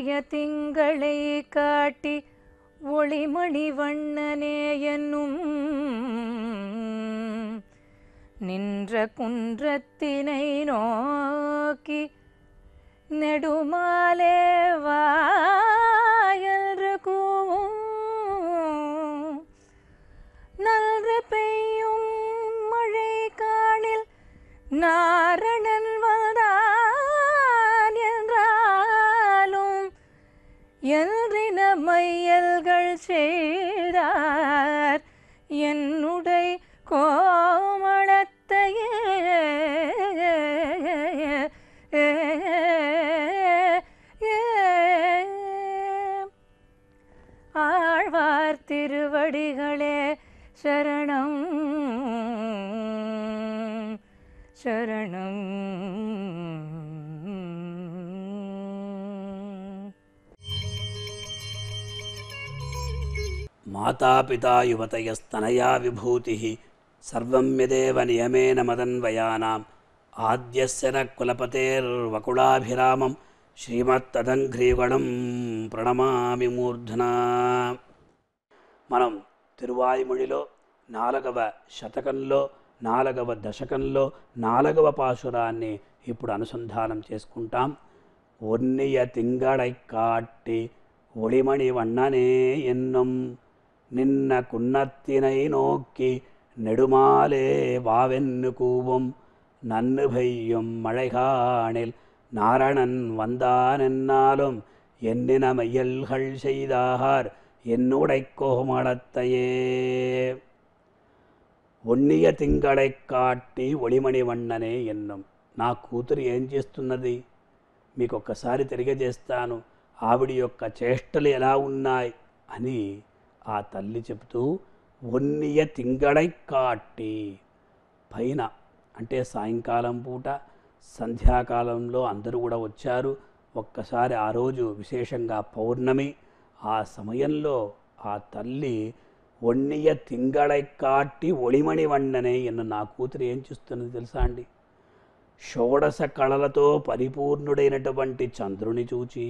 ஒன்றிய திங்களை காட்டி ஒளிமணி வண்ணனே என்னும் நின்ற குன்றத்தினை நோக்கி நெடுமாலே வாயன்று கூவும் நல்று பெய்யும் மழை காணில் நாரணன் வந்தான் என்றாலும் எல்றின மையல்கள் செய்தார் என்னுடை கோமளத்தையே ஆழ்வார் திருவடிகளே சரணம் சரணம் మాతాపితా యువతయస్తనయా విభూతి సర్వం యదేవ నియమేన మదన్వయానాం ఆద్యస్య న కులపతేర్వకుళాభిరామం శ్రీమత్తదంఘ్రీగణం ప్రణమామి మూర్ధనా మనం తిరువాయుమొழிలో నాలుగవ శతకంలో నాలుగవ దశకంలో నాలుగవ పాశురాన్ని ఇప్పుడు అనుసంధానం చేసుకుంటాం ஒன்னிய திங்களை காட்டி ஒளிமணி வண்ணனே என்னும் நின்ன குன்னத்தினை நோக்கி நெடுமாலே வாவென்னு கூவும் நன்னு பெய்யும் மழைகாணில் நாரணன் வந்தான் என்னாலும் எண்ணின மையல்கள் செய்தார் என்னுடை கோமளத்தையே ఒన్నియ తింగళై కాట్టి ఒళిమణి వన్ననే ఎన్నం నా కూతురు ఏం చేస్తున్నది మీకు ఒక్కసారి తెలియజేస్తాను ఆవిడ యొక్క చేష్టలు ఎలా ఉన్నాయి అని ఆ తల్లి చెబుతూ ఒన్నియ తింగళై కాట్టి పైన అంటే సాయంకాలం పూట సంధ్యాకాలంలో అందరూ కూడా వచ్చారు ఒక్కసారి ఆ రోజు విశేషంగా పౌర్ణమి ఆ సమయంలో ఆ తల్లి ఒన్నియ తింగళై కాట్టి ఒళిమణి వండనే ఎన్న నా కూతురు ఏం చూస్తున్నది తెలుసా అండి షోడశ కళలతో పరిపూర్ణుడైనటువంటి చంద్రుని చూచి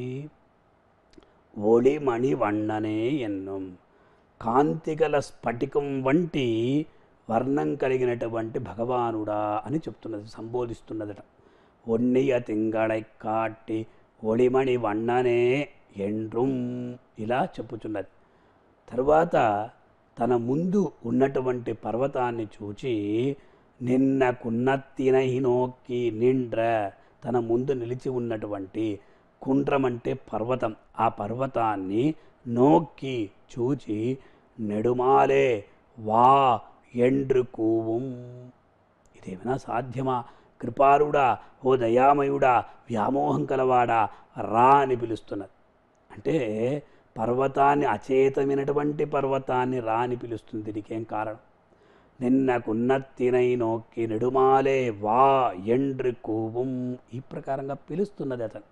ఒళిమణి వన్ననే ఎన్నం కాంతిగల స్ఫటికం వంటి వర్ణం కలిగినటువంటి భగవానుడా అని చెప్తున్నది సంబోధిస్తున్నదట ఒన్నియ తింగళై కాట్టి ఒళిమణి వన్ననే ఎండ్రుం ఇలా చెప్పుచున్నది తరువాత తన ముందు ఉన్నటువంటి పర్వతాన్ని చూచి నిన్న కున్నత్తినై నోక్కి నిండ్ర తన ముందు నిలిచి ఉన్నటువంటి కుండ్రం అంటే పర్వతం ఆ పర్వతాన్ని నోక్కి చూచి నెడుమాలే వా ఎండ్రు కూవం ఇదేమైనా సాధ్యమా కృపారుడా ఓ దయామయుడా వ్యామోహం కలవాడా రా అని పిలుస్తున్నది అంటే పర్వతాన్ని అచేతమైనటువంటి పర్వతాన్ని రా అని పిలుస్తుంది దీనికేం కారణం నిన్నకున్నత్తినై నోక్కి నెడుమాలే వా ఎండ్రి కూవం ఈ ప్రకారంగా పిలుస్తున్నది అతను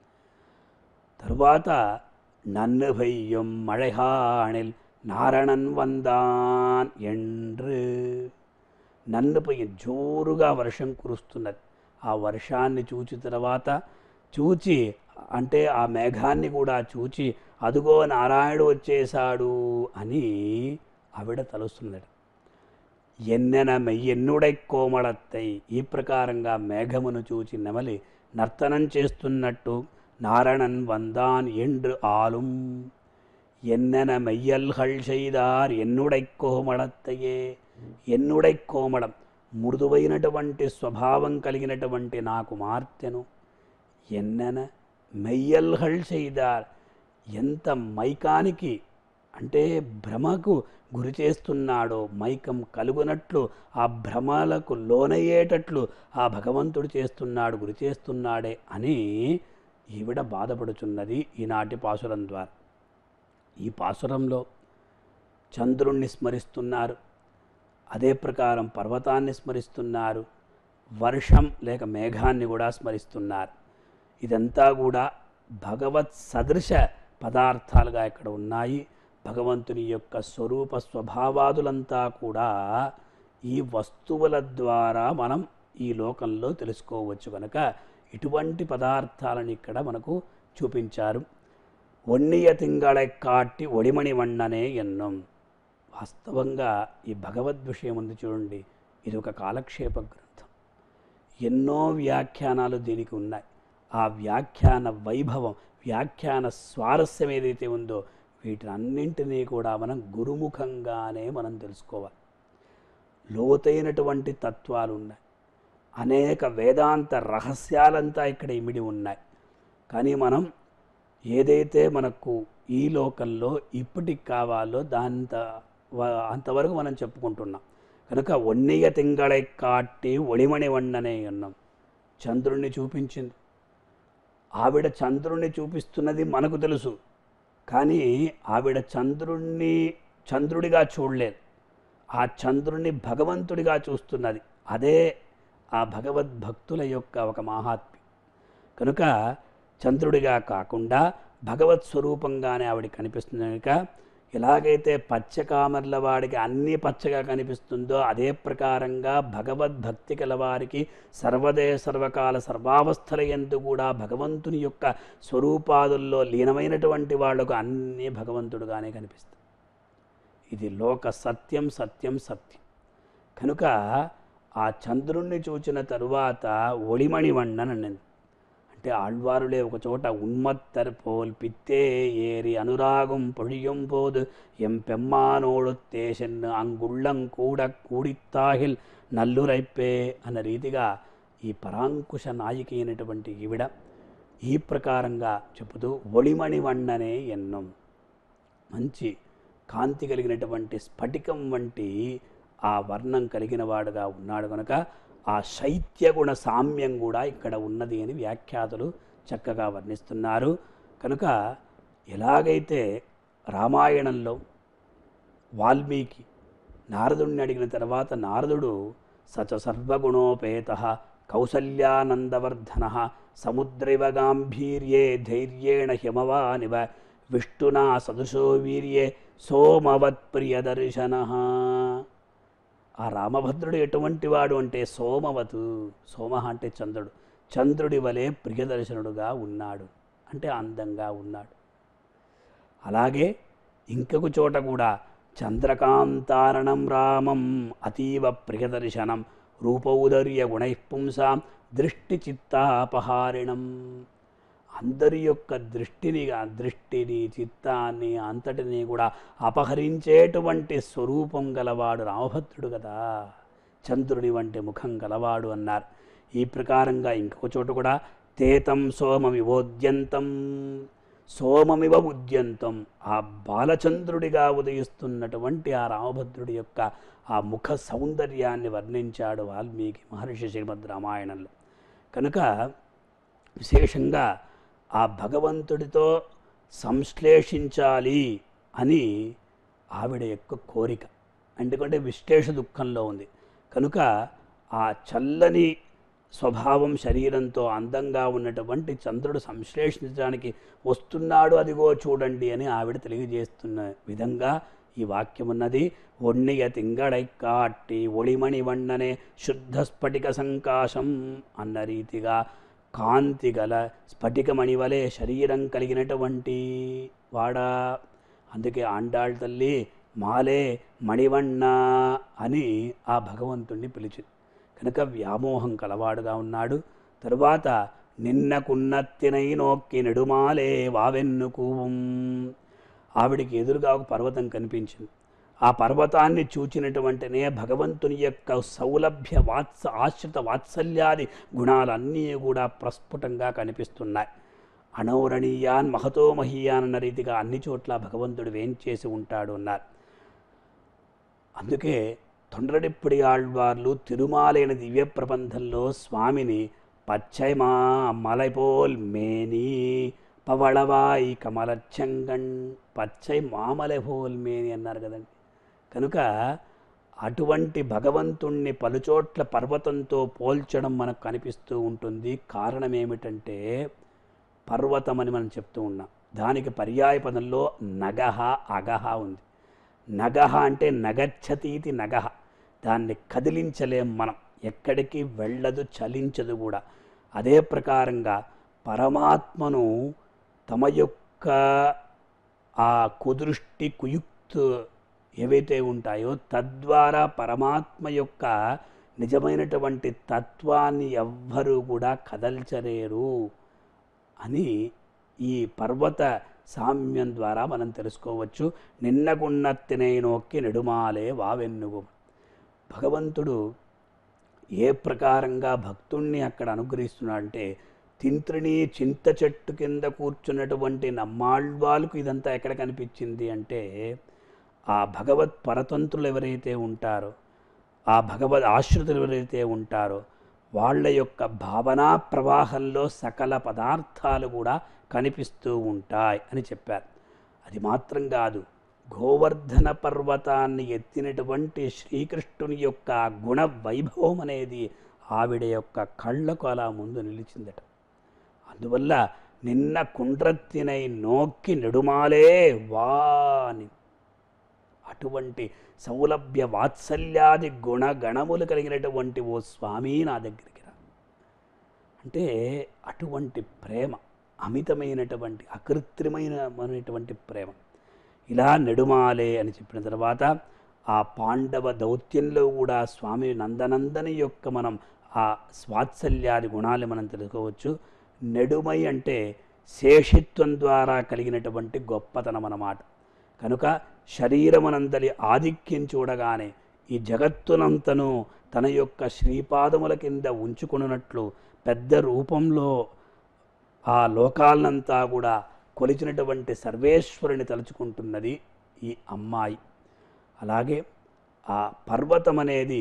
తరువాత నన్ను భయ్యం మழைహాణిల్ నారణన్ వందాన్ ఎండ్రు నన్నుపై జోరుగా వర్షం కురుస్తున్నది ఆ వర్షాన్ని చూచి తర్వాత చూచి అంటే ఆ మేఘాన్ని కూడా చూచి అదుగో నారాయణుడు వచ్చేశాడు అని ఆవిడ తలుస్తున్నది ఎన్నెన మెయ్యెన్నుడై కోమళత్తై ఈ ప్రకారంగా మేఘమును చూచి నెమలి నర్తనం చేస్తున్నట్టు నారణన్ వందాన్ ఎండ్రు ఆలుం ఎన్నెన మెయ్యల్హళ్ செய்தார் ఎన్నుడై కోమళత్తయే ఎన్నుడై కోమళం మృదువైనటువంటి స్వభావం కలిగినటువంటి నా కుమార్తెను ఎన్నెన మెయ్యల్హళ్ செய்தார் ఎంత మైకానికి అంటే భ్రమకు గురి చేస్తున్నాడో మైకం కలుగునట్లు ఆ భ్రమలకు లోనయ్యేటట్లు ఆ భగవంతుడు చేస్తున్నాడు గురి చేస్తున్నాడే అని ఈవిడ బాధపడుచున్నది ఈనాటి పాసురం ద్వారా ఈ పాసురంలో చంద్రుణ్ణి స్మరిస్తున్నారు అదే ప్రకారం పర్వతాన్ని స్మరిస్తున్నారు వర్షం లేక మేఘాన్ని కూడా స్మరిస్తున్నారు ఇదంతా కూడా భగవత్ సదృశ పదార్థాలుగా ఇక్కడ ఉన్నాయి భగవంతుని యొక్క స్వరూప స్వభావాదులంతా కూడా ఈ వస్తువుల ద్వారా మనం ఈ లోకంలో తెలుసుకోవచ్చు కనుక ఇటువంటి పదార్థాలను ఇక్కడ మనకు చూపించారు ఒన్నియ తింగళై కాట్టి ఒడిమణి వಣ್ಣనే ఎన్నం వాస్తవంగా ఈ భగవద్ విషయం ఉంది చూడండి ఇది ఒక కాలక్షేప గ్రంథం ఎన్నో వ్యాఖ్యానాలు దీనికి ఉన్నాయి ఆ వ్యాఖ్యాన వైభవం వ్యాఖ్యాన స్వారస్యం ఏదైతే ఉందో వీటినన్నింటినీ కూడా మనం గురుముఖంగానే మనం తెలుసుకోవాలి లోతైనటువంటి తత్వాలు ఉన్నాయి అనేక వేదాంత రహస్యాలంతా ఇక్కడ ఇమిడి ఉన్నాయి కానీ మనం ఏదైతే మనకు ఈ లోకంలో ఇప్పటికి కావాలో దాంత వ- అంతవరకు మనం చెప్పుకుంటున్నాం కనుక ఒన్నియ తింగళై కాట్టి ఒడిమణి వಣ್ಣనే ఉన్నాం చంద్రుణ్ణి చూపించింది ఆవిడ చంద్రుణ్ణి చూపిస్తున్నది మనకు తెలుసు కానీ ఆవిడ చంద్రుణ్ణి చంద్రుడిగా చూడలేదు ఆ చంద్రుణ్ణి భగవంతుడిగా చూస్తున్నది అదే ఆ భగవద్భక్తుల యొక్క ఒక మహాత్మ్యం కనుక చంద్రుడిగా కాకుండా భగవత్ స్వరూపంగానే ఆవిడ కనిపిస్తుంది కనుక ఎలాగైతే పచ్చకామర్ల వాడికి అన్ని పచ్చగా కనిపిస్తుందో అదే ప్రకారంగా భగవద్భక్తి గల వారికి సర్వదే సర్వకాల సర్వావస్థల ఎందు కూడా భగవంతుని యొక్క స్వరూపాదుల్లో లీనమైనటువంటి వాళ్లకు అన్నీ భగవంతుడుగానే కనిపిస్తాయి ఇది లోక సత్యం సత్యం సత్యం కనుక ఆ చంద్రుణ్ణి చూచిన తరువాత ఒడిమణి వಣ್ಣనన్నది అంటే ఆళ్వారులే ఒక చోట ఉన్మత్తర్ పోల్ పిత్తే ఏరి అనురాగం పొழியும் పోదు ఎం పెమ్మానోడు తేషన్ అంగుళ్ళం కూడ కూడిత్తాహిల్ నల్లురైప్పే అన్న రీతిగా ఈ పరాంకుశ నాయిక అయినటువంటి ఈవిడ ఈ ప్రకారంగా చెబుతూ ఒడిమణి వಣ್ಣనే ఎన్నం మంచి కాంతి కలిగినటువంటి స్ఫటికం వంటి ఆ వర్ణం కలిగిన వాడుగా ఉన్నాడు కనుక ఆ శైత్యగుణ సామ్యం కూడా ఇక్కడ ఉన్నది అని వ్యాఖ్యాతులు చక్కగా వర్ణిస్తున్నారు కనుక ఎలాగైతే రామాయణంలో వాల్మీకి నారదుణ్ణి అడిగిన తర్వాత నారదుడు సచ సర్వగుణోపేత కౌసల్యానందవర్ధన సముద్రైవ గాంభీర్యే ధైర్యేణ హిమవానివ విష్ణునా సదృశో వీర్యే సోమవత్ప్రియదర్శన ఆ రామభద్రుడు ఎటువంటి వాడు అంటే సోమవతు సోమ అంటే చంద్రుడు చంద్రుడి వలె ప్రియదర్శనుడుగా ఉన్నాడు అంటే అందంగా ఉన్నాడు అలాగే ఇంకొక చోట కూడా చంద్రకాంతారణం రామం అతీవ ప్రియదర్శనం రూపౌదర్య గుణైపుంసాం దృష్టి చిత్తాపహారిణం అందరి యొక్క దృష్టిని దృష్టిని చిత్తాన్ని అంతటిని కూడా అపహరించేటువంటి స్వరూపం గలవాడు రామభద్రుడు కదా చంద్రుడి వంటి ముఖం గలవాడు అన్నారు ఈ ప్రకారంగా ఇంకొక చోట కూడా తేతం సోమమివోద్యంతం సోమమివ ఉద్యంతం ఆ బాలచంద్రుడిగా ఉదయిస్తున్నటువంటి ఆ రామభద్రుడి యొక్క ఆ ముఖ సౌందర్యాన్ని వర్ణించాడు వాల్మీకి మహర్షి శ్రీమద్ రామాయణంలో కనుక విశేషంగా ఆ భగవంతుడితో సంశ్లేషించాలి అని ఆవిడ యొక్క కోరిక ఎందుకంటే విశ్లేష దుఃఖంలో ఉంది కనుక ఆ చల్లని స్వభావం శరీరంతో అందంగా ఉన్నటువంటి చంద్రుడు సంశ్లేషించడానికి వస్తున్నాడు అదిగో చూడండి అని ఆవిడ తెలియజేస్తున్న విధంగా ఈ వాక్యం ఉన్నది ఒన్నియ తింగడై కాట్టి ఒళిమణి వಣ್ಣనే శుద్ధ స్ఫటిక సంకాశం అన్న రీతిగా కాంతి గల స్ఫటికమణి వలె శరీరం కలిగినటువంటి వాడా అందుకే ఆండాళ్ తల్లి మాలే మణివన్న అని ఆ భగవంతుణ్ణి పిలిచింది కనుక వ్యామోహం కలవాడుగా ఉన్నాడు తరువాత నిన్నకున్నత్తినై నోక్కి నెడుమాలే వావెన్నుకూవం ఆవిడికి ఎదురుగా ఒక పర్వతం కనిపించింది ఆ పర్వతాన్ని చూచినటువంటినే భగవంతుని యొక్క సౌలభ్య వాత్స ఆశ్రిత వాత్సల్యాది గుణాలన్నీ కూడా ప్రస్ఫుటంగా కనిపిస్తున్నాయి అణౌరణీయాన్ మహతో మహీయాన్ అన్న రీతిగా అన్ని చోట్ల భగవంతుడు వేంచేసి ఉంటాడు అన్నారు అందుకే తొండ్రడిప్పటి ఆళ్వార్లు తిరుమాలైన దివ్య ప్రబంధంలో స్వామిని పచ్చైమా మలైపోల్ మేని పవళవాయి కమలచ్చంగణ్ పచ్చై మామలెపోల్ మేని అన్నారు కదండి కనుక అటువంటి భగవంతుణ్ణి పలుచోట్ల పర్వతంతో పోల్చడం మనకు కనిపిస్తూ ఉంటుంది కారణం ఏమిటంటే పర్వతం అని మనం చెప్తూ ఉన్నాం దానికి పర్యాయ పదంలో నగహ అగహ ఉంది నగహ అంటే నగచ్చతీతి నగహ దాన్ని కదిలించలేం మనం ఎక్కడికి వెళ్ళదు చలించదు కూడా అదే ప్రకారంగా పరమాత్మను తమ యొక్క ఆ కుదృష్టి కుయుక్తు ఏవైతే ఉంటాయో తద్వారా పరమాత్మ యొక్క నిజమైనటువంటి తత్వాన్ని ఎవ్వరూ కూడా కదల్చలేరు అని ఈ పర్వత సామ్యం ద్వారా మనం తెలుసుకోవచ్చు నిన్నగున్నత్తినై నొక్కి నెడుమాలే వావెన్నుగు భగవంతుడు ఏ ప్రకారంగా భక్తుణ్ణి అక్కడ అనుగ్రహిస్తున్నాడంటే తింత్రిని చింత చెట్టు కింద కూర్చున్నటువంటి నమ్మాళ్వాలకు ఇదంతా ఎక్కడ కనిపించింది అంటే ఆ భగవత్ పరతంత్రులు ఎవరైతే ఉంటారో ఆ భగవద్ ఆశ్రితులు ఎవరైతే ఉంటారో వాళ్ళ యొక్క భావనా ప్రవాహంలో సకల పదార్థాలు కూడా కనిపిస్తూ ఉంటాయి అని చెప్పారు అది మాత్రం కాదు గోవర్ధన పర్వతాన్ని ఎత్తినటువంటి శ్రీకృష్ణుని యొక్క గుణ వైభవం అనేది ఆవిడ యొక్క కళ్ళకు అలా ముందు నిలిచిందట అందువల్ల నిన్న కుండ్రత్తినై నోక్కి నెడుమాలే వాని అటువంటి సౌలభ్య వాత్సల్యాది గుణ గణములు కలిగినటువంటి ఓ స్వామి నా దగ్గరికి రా అంటే అటువంటి ప్రేమ అమితమైనటువంటి అకృత్రిమైనటువంటి ప్రేమ ఇలా నెడుమాలే అని చెప్పిన తర్వాత ఆ పాండవ దౌత్యంలో కూడా స్వామి నందనందని యొక్క మనం ఆ స్వాత్సల్యాది గుణాలు మనం తెలుసుకోవచ్చు నెడుమై అంటే శేషిత్వం ద్వారా కలిగినటువంటి గొప్పతనం అన్నమాట కనుక శరీరమనందలి ఆధిక్యం చూడగానే ఈ జగత్తునంతను తన యొక్క శ్రీపాదముల కింద ఉంచుకున్నట్లు పెద్ద రూపంలో ఆ లోకాలనంతా కూడా కొలిచినటువంటి సర్వేశ్వరుని తలుచుకుంటున్నది ఈ అమ్మాయి అలాగే ఆ పర్వతం అనేది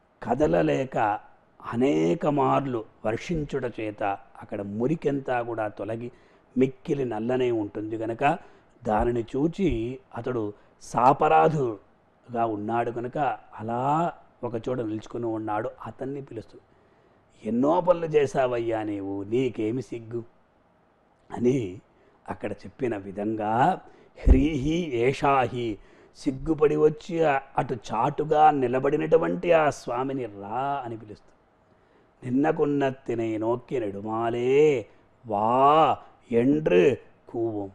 కదలలేక అనేక మార్లు వర్షించుట చేత అక్కడ మురికెంతా కూడా తొలగి మిక్కిలి నల్లనే ఉంటుంది గనక దానిని చూచి అతడు సాపరాధుగా ఉన్నాడు కనుక అలా ఒకచోట నిలుచుకుని ఉన్నాడు అతన్ని పిలుస్తూ ఎన్నో పనులు చేశావయ్యా నీవు నీకేమి సిగ్గు అని అక్కడ చెప్పిన విధంగా హ్రీహి ఏషాహి సిగ్గుపడి వచ్చి ఆ- అటు చాటుగా నిలబడినటువంటి ఆ స్వామిని రా అని పిలుస్తుంది నిన్నకున్నత్తినై నోక్కి నెడుమాలే వా ఎండ్రు కూవం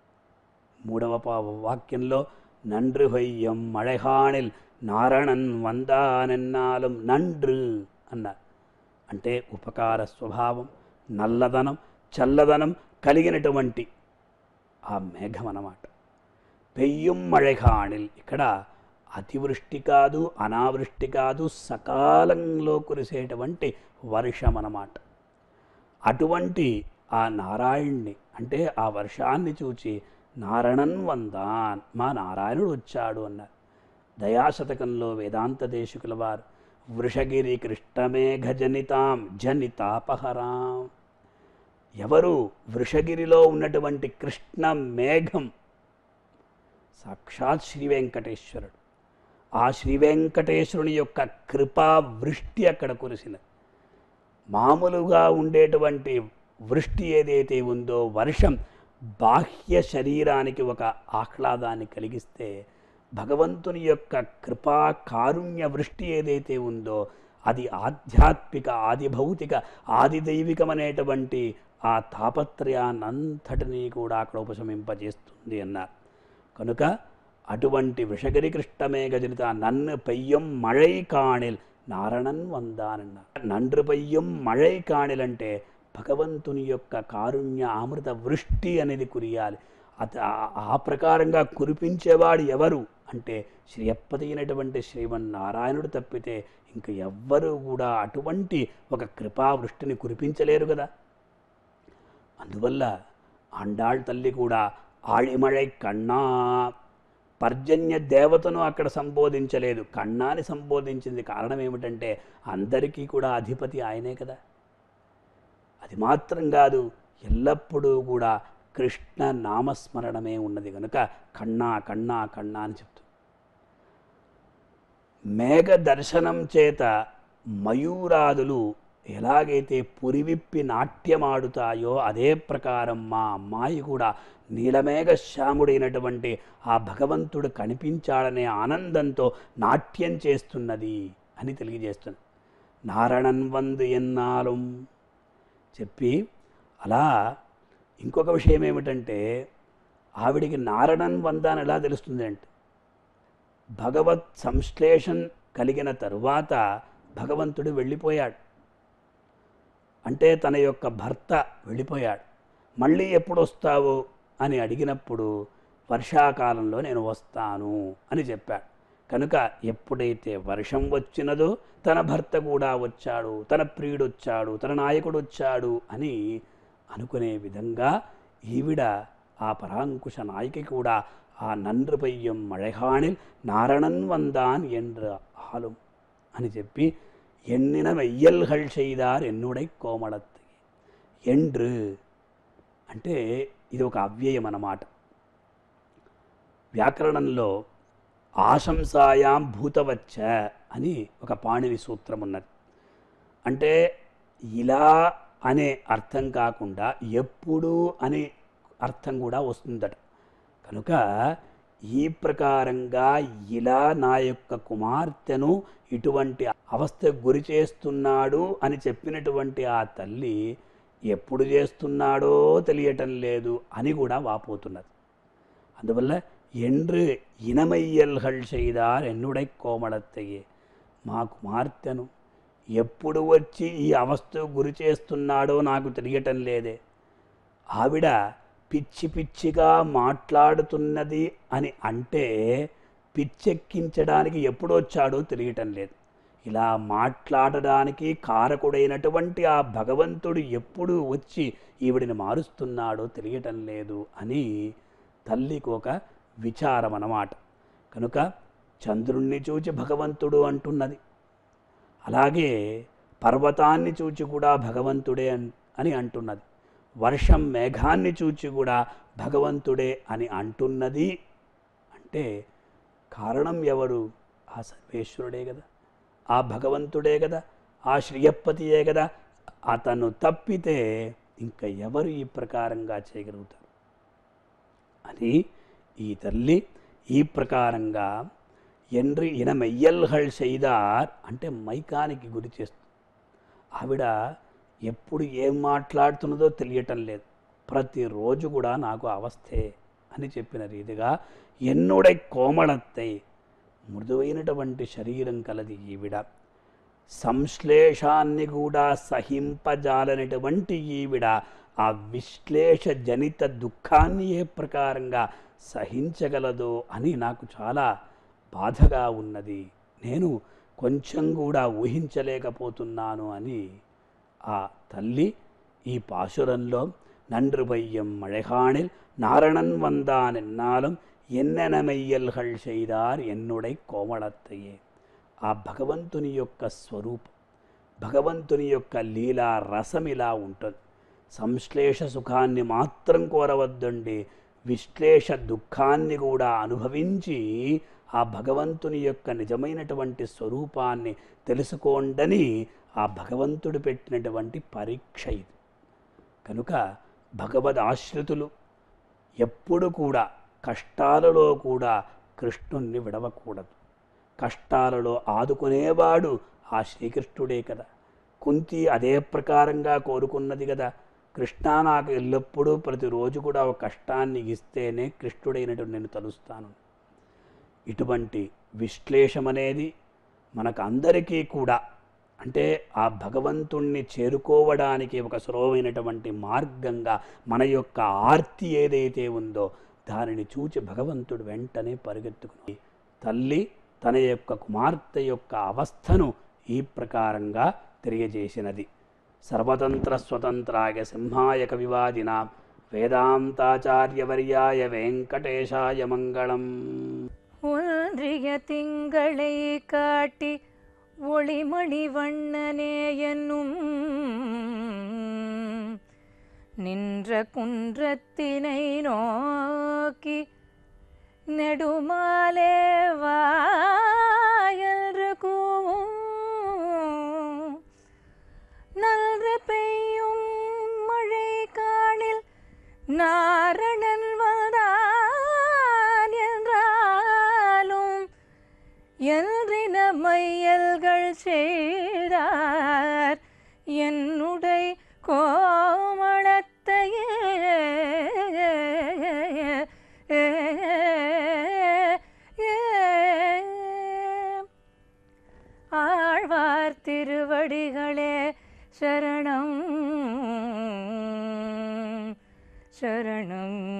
మూడవ పా- వాక్యంలో நன்று வையம் మழைహాణిల్ నారణన్ వందానెన్నాలం నండ్రు అన్నారు అంటే ఉపకార స్వభావం నల్లదనం చల్లదనం కలిగినటువంటి ఆ మేఘం అన్నమాట పెయ్యం మழைహాణిల్ ఇక్కడ అతివృష్టి కాదు అనావృష్టి కాదు సకాలంలో కురిసేటువంటి వర్షం అన్నమాట అటువంటి ఆ నారాయణ్ణి అంటే ఆ వర్షాన్ని చూచి నారణన్ వందాన్ మా నారాయణుడు వచ్చాడు అన్నారు దయాశతకంలో వేదాంత దేశికుల వారు వృషగిరి కృష్ణమేఘ జనితాం జనితాపహరాం ఎవరు వృషగిరిలో ఉన్నటువంటి కృష్ణ మేఘం సాక్షాత్ శ్రీ వెంకటేశ్వరుడు ఆ శ్రీ వెంకటేశ్వరుని యొక్క కృపా వృష్టి అక్కడ కురిసినది మామూలుగా ఉండేటువంటి వృష్టి ఏదైతే ఉందో వర్షం బాహ్య శరీరానికి ఒక ఆహ్లాదాన్ని కలిగిస్తే భగవంతుని యొక్క కృపా కారుణ్య వృష్టి ఏదైతే ఉందో అది ఆధ్యాత్మిక ఆది భౌతిక ఆది దైవికమనేటువంటి ఆ తాపత్రయాన్నంతటినీ కూడా అక్కడ ఉపశమింపజేస్తుంది అన్నారు కనుక అటువంటి విషగిరి కృష్ణమేఘ జనిత నన్ను పెయ్యం మழை కాణిల్ నారణన్ వందానన్నారు నండ్రు పెయ్యం మழை కాణిల్ అంటే భగవంతుని యొక్క కారుణ్య అమృత వృష్టి అనేది కురియాలి అత ఆ- ఆ ప్రకారంగా కురిపించేవాడు ఎవరు అంటే శ్రీయప్పదైనటువంటి శ్రీమన్నారాయణుడు తప్పితే ఇంక ఎవ్వరూ కూడా అటువంటి ఒక కృపావృష్టిని కురిపించలేరు కదా అందువల్ల ఆండాళ్ తల్లి కూడా ఆళిమழை కన్నా పర్జన్య దేవతను అక్కడ సంబోధించలేదు కన్నాని సంబోధించింది కారణం ఏమిటంటే అందరికీ కూడా అధిపతి ఆయనే కదా అది మాత్రం కాదు ఎల్లప్పుడూ కూడా కృష్ణ నామస్మరణమే ఉన్నది కనుక కన్నా కన్నా కన్నా అని చెప్తూ మేఘ దర్శనం చేత మయూరాదులు ఎలాగైతే పురివిప్పి నాట్యమాడుతాయో అదే ప్రకారం మా అమ్మాయి కూడా నీలమేఘ శ్యాముడైనటువంటి ఆ భగవంతుడు కనిపించాడనే ఆనందంతో నాట్యం చేస్తున్నది అని తెలియజేస్తుంది నారణన్ వందు ఎన్నాలం చెప్పి అలా ఇంకొక విషయం ఏమిటంటే ఆవిడికి నారణన్ వందాన్ ఎలా తెలుస్తుంది అంటే భగవత్ సంశ్లేషం కలిగిన తరువాత భగవంతుడు వెళ్ళిపోయాడు అంటే తన యొక్క భర్త వెళ్ళిపోయాడు మళ్ళీ ఎప్పుడు వస్తావు అని అడిగినప్పుడు వర్షాకాలంలో నేను వస్తాను అని చెప్పాడు కనుక ఎప్పుడైతే వర్షం వచ్చినదో తన భర్త కూడా వచ్చాడు తన ప్రియుడు వచ్చాడు తన నాయకుడు వచ్చాడు అని అనుకునే విధంగా ఈవిడ ఆ పరాంకుశ నాయకి కూడా ఆ నన్రు పయ్యం మழைహాణిల్ నారణన్ వందాన్ ఎன்ற ఆలం అని చెప్పి ఎన్నిన వెయ్యల్హల్ செய்தார் ఎన్నుడై కోమళత్తి ఎండ్రు అంటే ఇది ఒక అవ్యయం అన్నమాట వ్యాకరణంలో ఆశంసాయాం భూతవచ్చ అని ఒక పాణిని సూత్రం ఉన్నది అంటే ఇలా అనే అర్థం కాకుండా ఎప్పుడు అనే అర్థం కూడా వస్తుందట కనుక ఈ ప్రకారంగా ఇలా నా యొక్క కుమార్తెను ఇటువంటి అవస్థ గురి చేస్తున్నాడు అని చెప్పినటువంటి ఆ తల్లి ఎప్పుడు చేస్తున్నాడో తెలియటం లేదు అని కూడా వాపోతున్నది అందువల్ల என்று இனமையல்கள் செய்தார் என்னுடை కోమడత్తయ్యే మా కుమార్తెను ఎప్పుడు వచ్చి ఈ అవస్థ గురి చేస్తున్నాడో నాకు తెలియటం లేదే ఆవిడ పిచ్చి పిచ్చిగా మాట్లాడుతున్నది అని అంటే పిచ్చెక్కించడానికి ఎప్పుడు వచ్చాడో తెలియటం లేదు ఇలా మాట్లాడడానికి కారకుడైనటువంటి ఆ భగవంతుడు ఎప్పుడు వచ్చి ఈవిడిని మారుస్తున్నాడో తెలియటం లేదు అని తల్లికి ఒక విచారం అన్నమాట కనుక చంద్రుణ్ణి చూచి భగవంతుడు అంటున్నది అలాగే పర్వతాన్ని చూచి కూడా భగవంతుడే అన్- అని అంటున్నది వర్షం మేఘాన్ని చూచి కూడా భగవంతుడే అని అంటున్నది అంటే కారణం ఎవరు ఆ సర్వేశ్వరుడే కదా ఆ భగవంతుడే కదా ఆ శ్రీయప్పతియే కదా అతను తప్పితే ఇంకా ఎవరు ఈ ప్రకారంగా చేయగలుగుతారు అని ఈ తల్లి ఈ ప్రకారంగా என்று ఇన మెయ్యల్హల్ செய்தார் అంటే మైకానికి గురి చేస్తుంది ఆవిడ ఎప్పుడు ఏం మాట్లాడుతున్నదో తెలియటం లేదు ప్రతిరోజు కూడా నాకు అవస్థే అని చెప్పిన రీతిగా ఎన్నుడై కోమళత్తై మృదువైనటువంటి శరీరం కలది ఈవిడ సంశ్లేషాన్ని కూడా సహింపజాలనటువంటి ఈవిడ ఆ విశ్లేష జనిత దుఃఖాన్ని ఏ ప్రకారంగా సహించగలదో అని నాకు చాలా బాధగా ఉన్నది నేను కొంచెం కూడా ఊహించలేకపోతున్నాను అని ఆ తల్లి ఈ పాశురంలో நன்று பையம் மழைகாணில் நாரணன் வந்தான் என்னாலும் ఎన్నెనమెయ్యల్హల్ செய்தார் ఎన్నుడై కోమళత్తయే ఆ భగవంతుని యొక్క స్వరూపం భగవంతుని యొక్క లీలా రసం ఇలా ఉంటుంది సంశ్లేష సుఖాన్ని మాత్రం కోరవద్దండి విశ్లేష దుఃఖాన్ని కూడా అనుభవించి ఆ భగవంతుని యొక్క నిజమైనటువంటి స్వరూపాన్ని తెలుసుకోండని ఆ భగవంతుడు పెట్టినటువంటి పరీక్ష ఇది కనుక భగవద్ ఆశ్రితులు ఎప్పుడు కూడా కష్టాలలో కూడా కృష్ణుణ్ణి విడవకూడదు కష్టాలలో ఆదుకునేవాడు ఆ శ్రీకృష్ణుడే కదా కుంతి అదే ప్రకారంగా కోరుకున్నది కదా కృష్ణ నాకు ఎల్లప్పుడూ ప్రతిరోజు కూడా ఒక కష్టాన్ని ఇస్తేనే కృష్ణుడైనట్టు నేను తలుస్తాను ఇటువంటి విశ్లేషం అనేది మనకు అందరికీ కూడా అంటే ఆ భగవంతుణ్ణి చేరుకోవడానికి ఒక సులభమైనటువంటి మార్గంగా మన యొక్క ఆర్తి ఏదైతే ఉందో దానిని చూచి భగవంతుడు వెంటనే పరిగెత్తుకుని తల్లి తన యొక్క కుమార్తె యొక్క అవస్థను ఈ ప్రకారంగా తెలియజేసినది సర్వతంత్ర స్వతంత్రాయ సింహాయ కవివాదిన వేదాంతాచార్యవర్యాయ వెంకటేశాయ మంగళం ஒன்றிய திங்களை காட்டி ஒளிமணி வண்ணனே என்னும் நின்ற குன்றத்தினை நோக்கி நெடுமாலே வாயன்று கூவும் நல்று பெய்யும் மழை காணில் நாரணன் வந்தான் என்றாலும் எல்றின மையல்கள் செய்தார் என்னுடை கோமளத்தையே திருவடிகளே சரணம் சரணம்